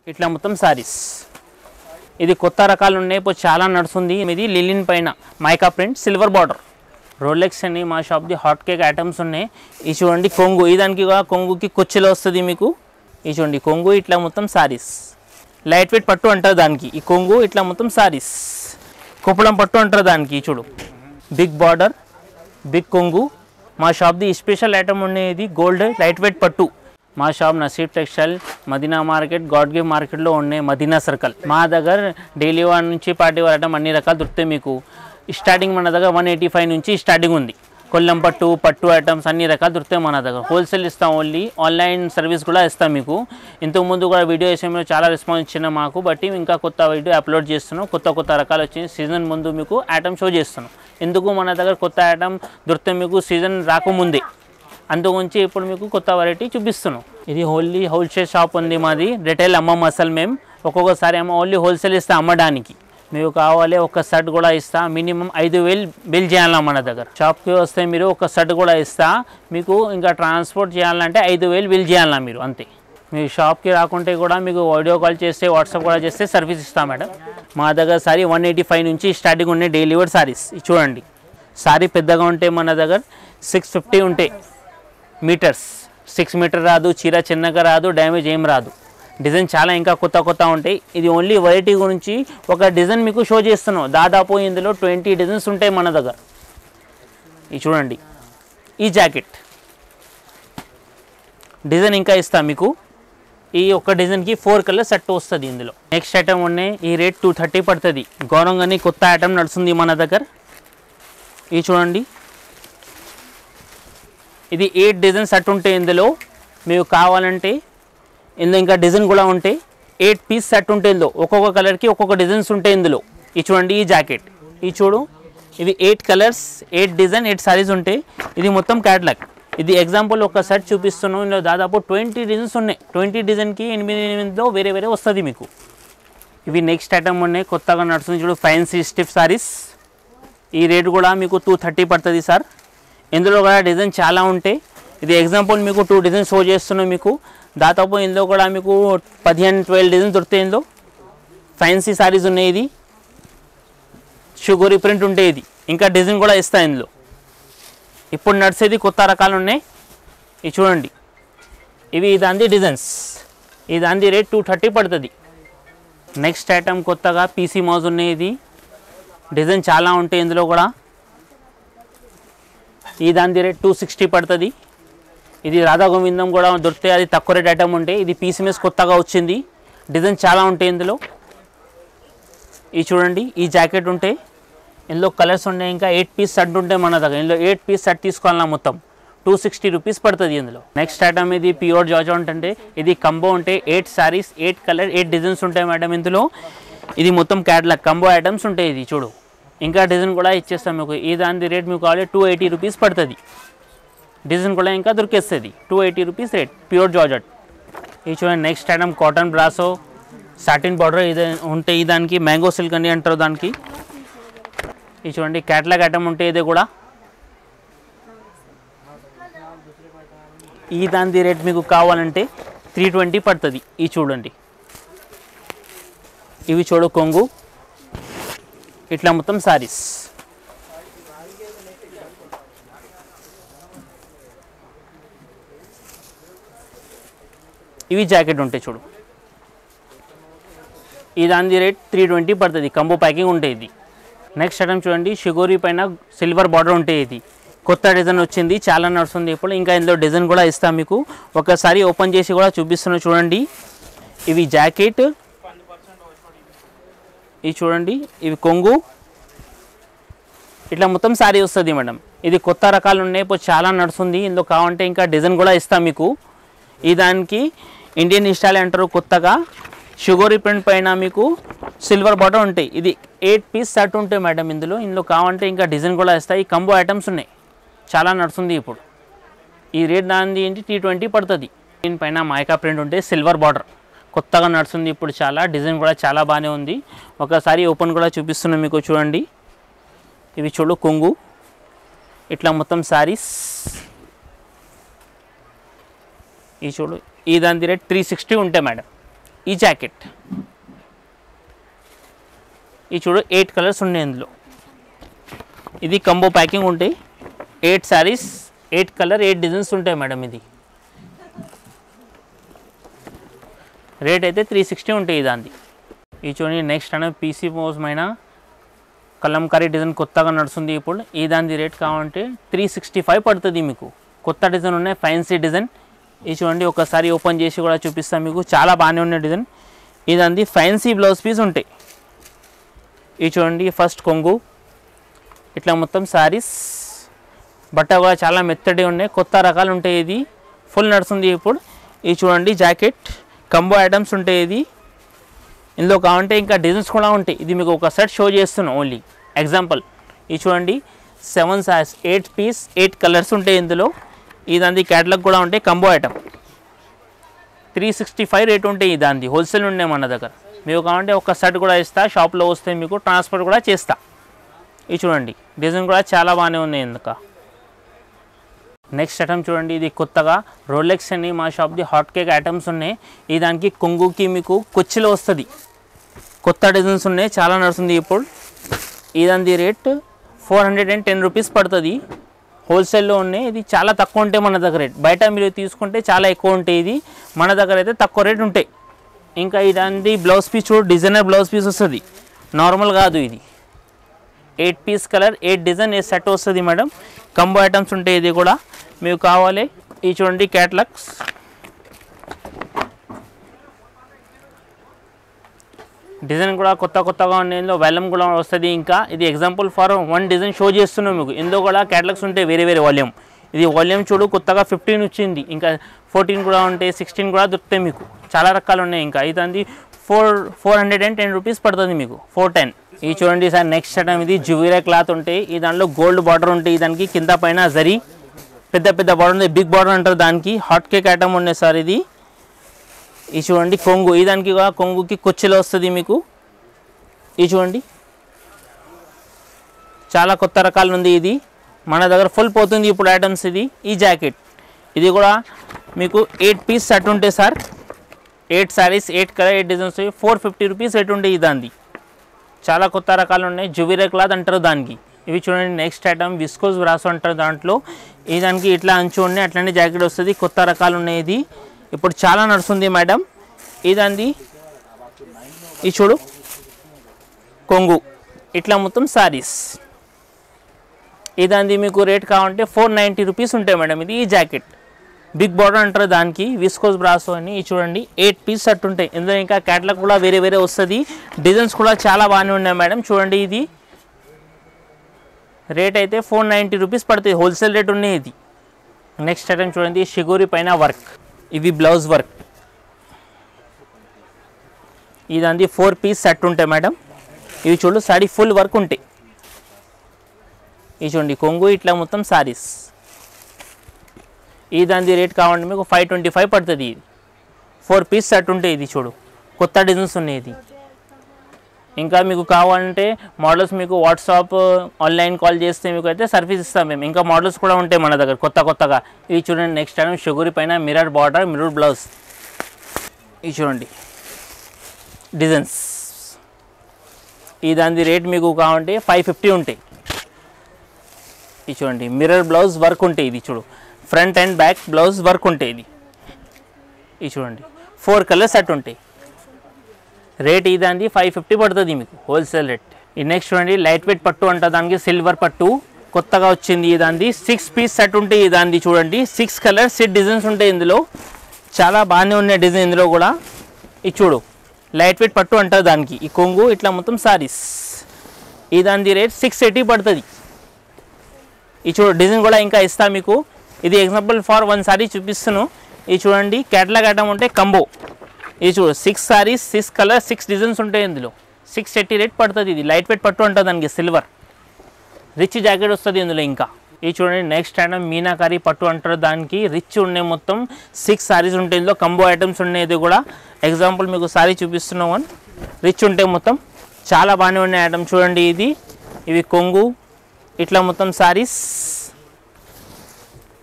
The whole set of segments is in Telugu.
ఇట్లా మొత్తం సారీస్ ఇది కొత్త రకాలు ఉన్నాయి ఇప్పుడు చాలా నడుస్తుంది ఇది లిలిన్ పైన mica print silver border Rolex అని మా షాప్ది హాట్ కేక్ ఐటమ్స్ ఉన్నాయి ఇది చూడండి కొంగు ఈ దానికి కూడా కొంగుకి కుచ్చెలో వస్తుంది మీకు ఇది చూడండి కొంగు ఇట్లా మొత్తం సారీస్ లైట్ వెయిట్ పట్టు అంటారు దానికి ఈ కొంగు ఇట్లా మొత్తం సారీస్ కుప్పడం పట్టు అంటారు దానికి ఈ చూడు బిగ్ బార్డర్ బిగ్ కొంగు మా షాప్ది స్పెషల్ ఐటమ్ ఉండేది గోల్డ్ లైట్ వెయిట్ పట్టు మా shop Naseeb textile Madina market గాడ్ గివ్ మార్కెట్లో ఉన్నాయి మదీనా సర్కిల్ మా దగ్గర డైలీ వన్ నుంచి పార్టీ వర్ ఐటమ్ అన్ని రకాలు దొరుకుతాయి మీకు స్టార్టింగ్ మన దగ్గర వన్ ఎయిటీ ఫైవ్ నుంచి స్టార్టింగ్ ఉంది కొల్లం పట్టు పట్టు ఐటమ్స్ అన్ని రకాలు దొరుకుతాయి మన దగ్గర హోల్సేల్ ఇస్తాం ఓన్లీ ఆన్లైన్ సర్వీస్ కూడా ఇస్తాం మీకు ఇంతకు ముందు కూడా వీడియో విషయంలో చాలా రెస్పాన్స్ ఇచ్చిన మాకు బట్టి ఇంకా కొత్త వీడియో అప్లోడ్ చేస్తున్నాం కొత్త కొత్త రకాలు వచ్చింది సీజన్ ముందు మీకు ఐటమ్ షో చేస్తున్నాం ఎందుకు మన దగ్గర కొత్త ఐటమ్ దొరికితే మీకు సీజన్ రాకముందే అందుగురించి ఇప్పుడు మీకు కొత్త వెరైటీ చూపిస్తున్నాం ఇది ఓన్లీ హోల్సేల్ షాప్ ఉంది మాది రిటైల్ అమ్మం అసలు మేము ఒక్కొక్కసారి ఏమో ఓన్లీ హోల్సేల్ ఇస్తాం అమ్మడానికి మీకు కావాలి ఒక షర్ట్ కూడా ఇస్తా మినిమం ఐదు వేలు బిల్ చేయాలా మన దగ్గర షాప్కి వస్తే మీరు ఒక షర్ట్ కూడా ఇస్తా మీకు ఇంకా ట్రాన్స్పోర్ట్ చేయాలంటే ఐదు వేలు బిల్ చేయాలా మీరు అంతే మీరు షాప్కి రాకుంటే కూడా మీకు వీడియో కాల్ చేస్తే వాట్సాప్ కూడా చేస్తే సర్వీస్ ఇస్తాం మేడం మా దగ్గర సారీ వన్ ఎయిటీ ఫైవ్ నుంచి స్టార్టింగ్ ఉన్నాయి డెలివర్డ్ సారీస్ ఇది చూడండి సారీ పెద్దగా ఉంటే మన దగ్గర సిక్స్ ఫిఫ్టీ ఉంటాయి మీటర్స్ సిక్స్ మీటర్ రాదు చీర చిన్నగా రాదు డ్యామేజ్ ఏం రాదు డిజైన్ చాలా ఇంకా కొత్త కొత్త ఉంటాయి ఇది ఓన్లీ వెరైటీ గురించి ఒక డిజైన్ మీకు షో చేస్తున్నాం దాదాపు ఇందులో ట్వంటీ డిజైన్స్ ఉంటాయి మన దగ్గర ఇది చూడండి ఈ జాకెట్ డిజైన్ ఇంకా ఇస్తా మీకు ఈ ఒక్క డిజైన్కి ఫోర్ కలర్ సెట్ వస్తుంది ఇందులో నెక్స్ట్ ఐటమ్ ఉన్నాయి ఈ రేట్ టూ థర్టీ పడుతుంది గౌరవంగాని కొత్త ఐటమ్ నడుస్తుంది మన దగ్గర ఇది చూడండి ఇది ఎయిట్ డిజైన్ సెట్ ఉంటాయి ఇందులో మీకు కావాలంటే ఇందులో ఇంకా డిజైన్ కూడా ఉంటాయి ఎయిట్ పీస్ సెట్ ఉంటాయి ఇందులో ఒక్కొక్క కలర్కి ఒక్కొక్క డిజైన్స్ ఉంటాయి ఇందులో ఇది చూడండి ఈ జాకెట్ ఇది చూడు ఇవి eight colours eight design eight saris ఉంటాయి ఇది మొత్తం క్యాట్లాగ్ ఇది ఎగ్జాంపుల్ ఒక సెట్ చూపిస్తున్నాం ఇందులో దాదాపు ట్వంటీ డిజైన్స్ ఉన్నాయి ట్వంటీ డిజైన్కి ఎనిమిది ఎనిమిదిలో వేరే వేరే వస్తుంది మీకు ఇవి నెక్స్ట్ ఐటమ్ ఉన్నాయి కొత్తగా నడుస్తుంది చూడు ఫ్యాన్సీ స్టిఫ్ సారీస్ ఈ రేట్ కూడా మీకు టూ థర్టీ పడుతుంది సార్ ఇందులో కూడా డిజైన్ చాలా ఉంటాయి ఇది ఎగ్జాంపుల్ మీకు టూ డిజైన్ షో చేస్తున్నాం మీకు దాదాపు ఇందులో కూడా మీకు పదిహేను ట్వెల్వ్ డిజైన్ దొరుకుతాయి ఇందులో ఫ్యాన్సీ సారీస్ ఉన్నాయి ఇది షుగరీ ప్రింట్ ఉంటాయి ఇది ఇంకా డిజైన్ కూడా ఇస్తాయి ఇందులో ఇప్పుడు నడిచేది కొత్త రకాలు ఉన్నాయి ఇవి చూడండి ఇవి దాని డిజైన్స్ ఈ దాని రేట్ టూ థర్టీ పడుతుంది నెక్స్ట్ ఐటమ్ కొత్తగా పీసీ మౌజ్ ఉన్నాయి ఇది డిజైన్ చాలా ఉంటాయి ఇందులో కూడా ఈ దాని రేట్ టూ సిక్స్టీ పడుతుంది ఇది రాధా గోవిందం కూడా దొరుకుతాయి అది తక్కువ రేట్ ఐటమ్ ఉంటాయి ఇది పీసీఎస్ కొత్తగా వచ్చింది డిజైన్ చాలా ఉంటాయి ఇందులో ఇది చూడండి ఈ జాకెట్ ఉంటాయి ఇందులో కలర్స్ ఉన్నాయి ఇంకా ఎయిట్ పీస్ సెట్ ఉంటాయి మన దగ్గర ఇందులో ఎయిట్ పీస్ సెట్ తీసుకోవాలన్నా మొత్తం టూ సిక్స్టీ రూపీస్ పడుతుంది ఇందులో నెక్స్ట్ ఐటమ్ ఇది ప్యూర్ జాజాంట్ అంటే ఇది కంబో ఉంటాయి eight saris eight colour eight designs ఉంటాయి మేడం ఇందులో ఇది మొత్తం క్యాట్లాగ్ కంబో ఐటమ్స్ ఉంటాయి ఇది చూడు ఇంకా డిజైన్ కూడా ఇచ్చేస్తాం మీకు ఈ దాని రేట్ మీకు కావాలి టూ ఎయిటీ రూపీస్ పడుతుంది డిజైన్ కూడా ఇంకా దొరికేస్తుంది two eighty rupees rate pure georgette ఇది చూడండి నెక్స్ట్ ఐటమ్ కాటన్ బ్రాసో సాటిన్ బార్డర్ ఇది ఉంటే ఈ దానికి మ్యాంగో సిల్క్ అని అంటారు దానికి ఇది చూడండి క్యాట్లాగ్ ఐటమ్ ఉంటే ఇది కూడా ఈ దాని రేట్ మీకు కావాలంటే త్రీ ట్వంటీ పడుతుంది ఇది చూడండి ఇవి చూడు కొంగు ఇట్లా మొత్తం సారీస్ ఇవి జాకెట్ ఉంటాయి చూడు ఈ దాని రేట్ త్రీ ట్వంటీ పడుతుంది కంబో ప్యాకింగ్ ఉంటాయి ఇది నెక్స్ట్ ఐటమ్ చూడండి షుగోరీ పైన సిల్వర్ బార్డర్ ఉంటాయి ఇది కొత్త డిజైన్ వచ్చింది చాలా నడుస్తుంది ఇప్పుడు ఇంకా ఇందులో డిజైన్ కూడా ఇస్తాం మీకు ఒకసారి ఓపెన్ చేసి కూడా చూపిస్తున్నా చూడండి ఇవి జాకెట్ ఇవి చూడండి ఇవి కొంగు ఇట్లా మొత్తం శారీ వస్తుంది మేడం ఇది కొత్త రకాలు ఉన్నాయి ఇప్పుడు చాలా నడుస్తుంది ఇందులో కావాలంటే ఇంకా డిజైన్ కూడా ఇస్తాం మీకు ఈ దానికి ఇండియన్ స్టైల్ అంటారు కొత్తగా షుగరీ ప్రింట్ పైన మీకు సిల్వర్ బార్డర్ ఉంటాయి ఇది ఎయిట్ పీస్ సెట్ ఉంటాయి మేడం ఇందులో ఇందులో కావాలంటే ఇంకా డిజైన్ కూడా ఇస్తాయి కంబో ఐటమ్స్ ఉన్నాయి చాలా నడుస్తుంది ఇప్పుడు ఈ రేట్ దానిది ఏంటి టీ ట్వంటీ పడుతుంది దీనిపైన మైకా ప్రింట్ ఉంటే సిల్వర్ బార్డర్ కొత్తగా నడుస్తుంది ఇప్పుడు చాలా డిజైన్ కూడా చాలా బాగానే ఉంది ఒకసారి ఓపెన్ కూడా చూపిస్తున్నాం మీకు చూడండి ఇవి చూడు కొంగు ఇట్లా మొత్తం శారీస్ ఈ చూడు ఈ దాని రేట్ త్రీ సిక్స్టీ ఉంటాయి మేడం ఈ జాకెట్ ఈ చూడు ఎయిట్ కలర్స్ ఉన్నాయి ఇందులో ఇది కంబో ప్యాకింగ్ ఉంటాయి eight saris eight colour eight designs ఉంటాయి మేడం ఇది రేట్ అయితే త్రీ సిక్స్టీ ఉంటాయి దాన్ని ఈ చూడండి నెక్స్ట్ అనేది పీసీ మోసమైన కలంకారీ డిజైన్ కొత్తగా నడుస్తుంది ఇప్పుడు ఈ దాని రేట్ కావాలంటే త్రీ సిక్స్టీ ఫైవ్ పడుతుంది మీకు కొత్త డిజైన్ ఉన్నాయి ఫ్యాన్సీ డిజైన్ ఇది చూడండి ఒకసారి ఓపెన్ చేసి కూడా చూపిస్తాను మీకు చాలా బాగానే ఉన్న డిజైన్ ఇదంది ఫ్యాన్సీ బ్లౌజ్ పీస్ ఉంటాయి ఇది చూడండి ఫస్ట్ కొంగు ఇట్లా మొత్తం శారీస్ బట్ట కూడా చాలా మెత్తడి ఉన్నాయి కొత్త రకాలు ఉంటాయి ఇది ఫుల్ నడుస్తుంది ఇప్పుడు ఇది చూడండి జాకెట్ కంబో ఐటమ్స్ ఉంటాయి ఇది ఇందులో కావాలంటే ఇంకా డిజైన్స్ కూడా ఉంటాయి ఇది మీకు ఒక సెట్ షో చేస్తున్నాను ఓన్లీ ఎగ్జాంపుల్ ఇది చూడండి సెవెన్ సాస్ ఎయిట్ పీస్ ఎయిట్ కలర్స్ ఉంటాయి ఇందులో ఇదంది క్యాటలాగ్ కూడా ఉంటాయి combo item three sixty five rate ఉంటాయి దాన్ని హోల్సేల్ ఉన్నాయి మన దగ్గర మీకు కావాలంటే ఒక సెట్ కూడా ఇస్తా షాప్లో వస్తే మీకు ట్రాన్స్పోర్ట్ కూడా చేస్తా ఇది చూడండి డిజైన్ కూడా చాలా బాగానే ఉన్నాయి ఇందుక నెక్స్ట్ ఐటమ్ చూడండి ఇది కొత్తగా రోలెక్స్ అని మా షాప్ది హాట్ కేక్ ఐటమ్స్ ఉన్నాయి ఈ దానికి కొంగుకి మీకు కొచ్చిలో వస్తుంది కొత్త డిజైన్స్ ఉన్నాయి చాలా నడుస్తుంది ఇప్పుడు ఇదంది rate four hundred and ten rupees పడుతుంది హోల్సేల్లో ఉన్నాయి ఇది చాలా తక్కువ ఉంటాయి మన దగ్గర రేట్ బయట మీరు తీసుకుంటే చాలా ఎక్కువ ఉంటాయి ఇది మన దగ్గర అయితే తక్కువ రేట్ ఉంటాయి ఇంకా ఇదంది బ్లౌజ్ పీస్ చూడు డిజైనర్ బ్లౌజ్ పీస్ వస్తుంది నార్మల్ కాదు ఇది eight piece colour eight design a set వస్తుంది మేడం కంబో ఐటమ్స్ ఉంటాయి ఇది కూడా మీకు కావాలి ఈ చూడండి క్యాట్లాగ్స్ డిజైన్ కూడా కొత్త కొత్తగా ఉన్నాయి ఇందులో వాల్యూమ్ కూడా వస్తుంది ఇంకా ఇది example for one design show చేస్తున్నాం మీకు ఇందులో కూడా క్యాటలాగ్స్ ఉంటాయి వేరే వేరే వాల్యూమ్ ఇది వాల్యూమ్ చూడు కొత్తగా ఫిఫ్టీన్ వచ్చింది ఇంకా ఫోర్టీన్ కూడా ఉంటాయి సిక్స్టీన్ కూడా దొరుకుతాయి మీకు చాలా రకాలు ఉన్నాయి ఇంకా ఇది four four hundred and ten rupees పడుతుంది మీకు ఫోర్ టెన్ ఇది చూడండి సార్ నెక్స్ట్ ఐటమ్ ఇది జువీరా క్లాత్ ఉంటాయి ఈ దాంట్లో గోల్డ్ బార్డర్ ఉంటాయి దానికి కింద పైన జరీ పెద్ద పెద్ద బార్డర్ ఉంది బిగ్ బార్డర్ అంటారు దానికి హాట్ కేక్ ఐటమ్ ఉన్నాయి సార్ ఇది ఇది చూడండి కొంగు ఈ దానికి కూడా కొంగుకి కొచ్చిలో వస్తుంది మీకు ఇది చూడండి చాలా కొత్త రకాలు ఉంది ఇది మన దగ్గర ఫుల్ పోతుంది ఇప్పుడు ఐటమ్స్ ఇది ఈ జాకెట్ ఇది కూడా మీకు ఎయిట్ పీస్ సెట్ ఉంటాయి sir eight saris eight colour eight designs four fifty rupees rate ఉంటాయి దాన్ని చాలా కొత్త రకాలు ఉన్నాయి జువీరా క్లాత్ అంటారు దానికి ఇవి చూడండి నెక్స్ట్ ఐటమ్ విస్కోస్ బ్రాస్ అంటారు దాంట్లో ఈ దానికి ఇట్లా అంచు ఉన్నాయి అట్లనే జాకెట్ వస్తుంది కొత్త రకాలు ఉన్నాయి ఇది ఇప్పుడు చాలా నడుస్తుంది మేడం ఇదంది ఇది చూడు కొంగు ఇట్లా మొత్తం సారీస్ ఇదంది మీకు రేట్ కావాలంటే ఫోర్ నైంటీ రూపీస్ ఉంటాయి మేడం ఇది ఈ జాకెట్ బిగ్ బార్డర్ అంటారు దానికి విస్కోస్ బ్రాసో అని ఇది చూడండి ఎయిట్ పీస్ సెట్ ఉంటాయి ఇందులో ఇంకా క్యాటలాగ్ కూడా వేరే వేరే వస్తుంది డిజైన్స్ కూడా చాలా బాగానే ఉన్నాయి మేడం చూడండి ఇది రేట్ అయితే ఫోర్ నైంటీ రూపీస్ పడుతుంది హోల్సేల్ రేట్ ఉన్నాయి ఇది నెక్స్ట్ ఐటమ్ చూడండి షిగోరి పైన వర్క్ ఇవి బ్లౌజ్ వర్క్ ఇదంది ఫోర్ పీస్ సెట్ ఉంటాయి మేడం ఇవి చూడు సాడీ ఫుల్ వర్క్ ఉంటాయి ఇవి చూడండి కొంగు ఇట్లా మొత్తం సారీస్ ఈ దాని రేట్ కావాలంటే మీకు ఫైవ్ ట్వంటీ ఫైవ్ పడుతుంది ఇది ఫోర్ పీస్ సెట్ ఉంటాయి ఇది చూడు కొత్త డిజైన్స్ ఉన్నాయి ఇది ఇంకా మీకు కావాలంటే మోడల్స్ మీకు వాట్సాప్ ఆన్లైన్ కాల్ చేస్తే మీకు అయితే సర్వీస్ ఇస్తాం మేము ఇంకా మోడల్స్ కూడా ఉంటాయి మన దగ్గర కొత్త కొత్తగా ఇది చూడండి నెక్స్ట్ టైం షుగర్ పైన మిరర్ బార్డర్ మిరర్ బ్లౌజ్ ఇది చూడండి డిజైన్స్ ఈ దాని రేట్ మీకు కావాలంటే ఫైవ్ ఫిఫ్టీ ఉంటాయి ఇది చూడండి మిర్రర్ బ్లౌజ్ వర్క్ ఉంటాయి ఇది చూడు front and back blouse work ఉంటాయి ఇది ఇది చూడండి ఫోర్ కలర్స్ సెట్ ఉంటాయి రేట్ ఇదండి ఫైవ్ ఫిఫ్టీ పడుతుంది మీకు హోల్సేల్ రేట్ ఈ నెక్స్ట్ చూడండి లైట్ వెయిట్ పట్టు అంట దానికి సిల్వర్ పట్టు కొత్తగా వచ్చింది ఇదాంది సిక్స్ పీస్ సెట్ ఉంటాయి ఇదాంది చూడండి సిక్స్ కలర్స్ సెట్ డిజైన్స్ ఉంటాయి ఇందులో చాలా బాగానే ఉన్నాయి డిజైన్ ఇందులో కూడా ఇది చూడు లైట్ వెయిట్ పట్టు అంటారు దానికి ఈ కొంగు ఇట్లా మొత్తం సారీస్ ఈ దాని రేట్ సిక్స్ ఎయిటీ పడుతుంది ఈ చూడు డిజైన్ కూడా ఇంకా ఇస్తా మీకు ఇది ఎగ్జాంపుల్ ఫర్ వన్ సారీ చూపిస్తాను ఇది చూడండి క్యాటలాగ్ ఐటమ్ ఉంటే కంబో ఇది చూడు six saris six colour six designs ఉంటాయి ఇందులో సిక్స్ ఎయిటీ రేట్ పడుతుంది ఇది లైట్ వెయిట్ పట్టు ఉంటుంది దానికి సిల్వర్ రిచ్ జాకెట్ వస్తుంది ఇందులో ఇంకా ఇది చూడండి నెక్స్ట్ ఐటమ్ మీనాకారి పట్టు అంటారు దానికి రిచ్ ఉన్నాయి మొత్తం సిక్స్ సారీస్ ఉంటాయి ఇందులో కంబో ఐటమ్స్ ఉన్నాయి ఇది కూడా ఎగ్జాంపుల్ మీకు సారీ చూపిస్తున్నాం వన్ రిచ్ ఉంటాయి మొత్తం చాలా బాగానే ఉన్నాయి ఐటమ్ చూడండి ఇది ఇవి కొంగు ఇట్లా మొత్తం సారీస్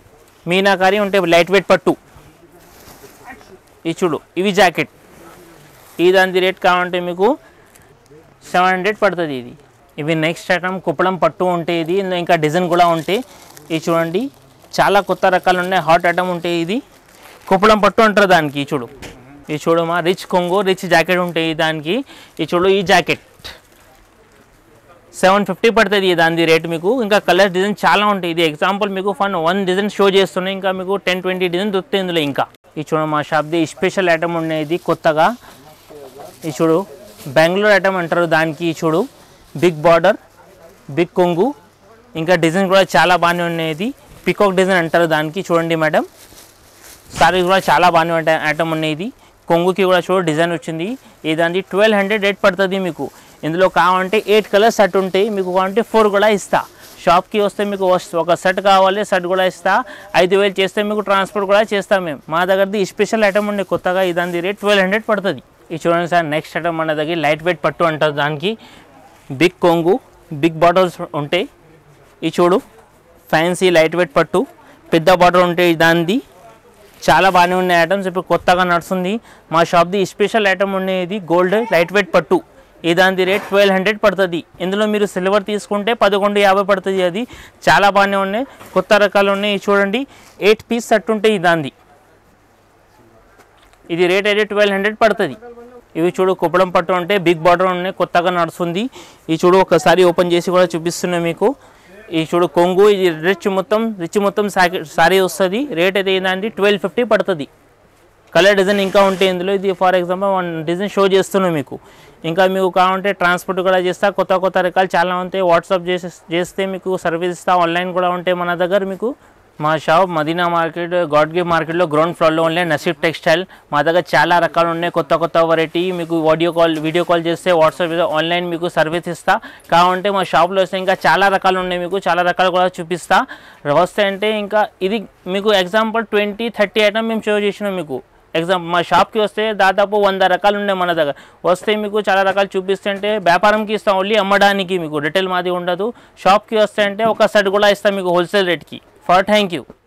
మీనాకారి ఉంటే లైట్ వెయిట్ పట్టు ఇది చూడు ఇవి జాకెట్ ఈ దాని రేట్ కావాలంటే మీకు సెవెన్ హండ్రెడ్ పడుతుంది ఇది ఇవి నెక్స్ట్ ఐటమ్ కుప్పడం పట్టు ఉంటే ఇది ఇందులో ఇంకా డిజైన్ కూడా ఉంటాయి ఇది చూడండి చాలా కొత్త రకాలు ఉన్నాయి హాట్ ఐటమ్ ఉంటాయి ఇది కుప్పడం పట్టు అంటారు దానికి ఈ చూడు ఇది చూడు మా రిచ్ కొంగు రిచ్ జాకెట్ ఉంటాయి దానికి ఈ చూడు ఈ జాకెట్ సెవెన్ ఫిఫ్టీ పడుతుంది దాని రేట్ మీకు ఇంకా కలర్ డిజైన్ చాలా ఉంటాయి ఇది ఎగ్జాంపుల్ మీకు ఫన్ వన్ డిజైన్ షో చేస్తున్నాయి ఇంకా మీకు టెన్ ట్వంటీ డిజైన్ దొరుకుతాయి ఇందులో ఇంకా ఈ చూడు మా షాప్ది స్పెషల్ ఐటమ్ ఉండేది కొత్తగా ఈ చూడు బెంగళూరు ఐటమ్ అంటారు దానికి ఈ చూడు బిగ్ బార్డర్ బిగ్ కొంగు ఇంకా డిజైన్ కూడా చాలా బాగానే ఉన్నాయి పికాక్ డిజైన్ అంటారు దానికి చూడండి మేడం సారీస్ కూడా చాలా బాగానే ఉంటాయి ఐటమ్ ఉన్నాయి ఇది కొంగుకి కూడా చూడు డిజైన్ వచ్చింది ఈ దానికి ట్వెల్వ్ హండ్రెడ్ రేట్ పడుతుంది మీకు ఇందులో కావాలంటే ఎయిట్ కలర్స్ సెట్ ఉంటాయి మీకు కావాలంటే ఫోర్ కూడా ఇస్తా షాప్కి వస్తే మీకు వస్- ఒక సెట్ కావాలి సెట్ కూడా ఇస్తా ఐదు వేలు చేస్తే మీకు ట్రాన్స్పోర్ట్ కూడా చేస్తాం మేము మా దగ్గరది స్పెషల్ ఐటమ్ ఉండే కొత్తగా ఈ దాని రేట్ ట్వెల్వ్ హండ్రెడ్ పడుతుంది ఇది చూడండి సార్ నెక్స్ట్ ఐటమ్ మన దగ్గర లైట్ వెయిట్ పట్టు అంటారు దానికి బిగ్ కొంగు బిగ్ బాటిల్స్ ఉంటాయి ఇది చూడు ఫ్యాన్సీ లైట్ వెయిట్ పట్టు పెద్ద బాటిల్ ఉంటాయి దానిది చాలా బాగానే ఉన్నాయి ఐటమ్స్ ఇప్పుడు కొత్తగా నడుస్తుంది మా షాప్ది స్పెషల్ ఐటమ్ ఉండేది గోల్డ్ లైట్ వెయిట్ పట్టు ఈ దాని రేట్ ట్వెల్వ్ హండ్రెడ్ పడుతుంది ఇందులో మీరు సిల్వర్ తీసుకుంటే పదకొండు యాభై పడుతుంది అది చాలా బాగానే ఉన్నాయి కొత్త రకాలు ఉన్నాయి ఇది చూడండి ఎయిట్ పీస్ సెట్ ఉంటాయి ఈ దాంది ఇది రేట్ అయితే ట్వెల్వ్ హండ్రెడ్ పడుతుంది ఇవి చూడు కుప్పడం పట్టు అంటే బిగ్ బార్డర్ ఉన్నాయి కొత్తగా నడుస్తుంది ఈ చూడు ఒకసారి ఓపెన్ చేసి కూడా చూపిస్తున్నా మీకు ఈ చూడు కొంగు ఇది రిచ్ మొత్తం రిచ్ మొత్తం సాకి సారీ వస్తుంది రేట్ అయితే ఏంటంటే ట్వెల్వ్ ఫిఫ్టీ పడుతుంది కలర్ డిజైన్ ఇంకా ఉంటాయి ఇందులో ఇది for example one design show చేస్తున్నాం మీకు ఇంకా మీకు కావాలంటే ట్రాన్స్పోర్ట్ కూడా చేస్తా కొత్త కొత్త రకాలు చాలా ఉంటాయి వాట్సాప్ చేసి చేస్తే మీకు సర్వీస్ ఇస్తా ఆన్లైన్ కూడా ఉంటాయి మన దగ్గర మీకు మా షాప్ మదీనా మార్కెట్ గాడ్గే మార్కెట్లో గ్రౌండ్ ఫ్లోర్లో ఉండే నసీబ్ టెక్స్టైల్ మా దగ్గర చాలా రకాలు ఉన్నాయి కొత్త కొత్త వెరైటీ మీకు ఆడియో కాల్ వీడియో కాల్ చేస్తే వాట్సాప్ ఆన్లైన్ మీకు సర్వీస్ ఇస్తా కావాలంటే మా షాప్లో వస్తే ఇంకా చాలా రకాలు ఉన్నాయి మీకు చాలా రకాలు కూడా చూపిస్తా వస్తే అంటే ఇంకా ఇది మీకు ఎగ్జాంపుల్ ట్వంటీ థర్టీ ఐటమ్ మేము షో చేసినాం మీకు ఎగ్జాంపుల్ మా షాప్కి వస్తే దాదాపు వంద రకాలు ఉన్నాయి మన దగ్గర వస్తే మీకు చాలా రకాలు చూపిస్తుంటే వ్యాపారంకి ఇస్తాం ఓన్లీ అమ్మడానికి మీకు రిటైల్ మాది ఉండదు షాప్కి వస్తే అంటే ఒక సెట్ కూడా ఇస్తాం మీకు హోల్సేల్ రేట్కి ఫర్ థ్యాంక్ యూ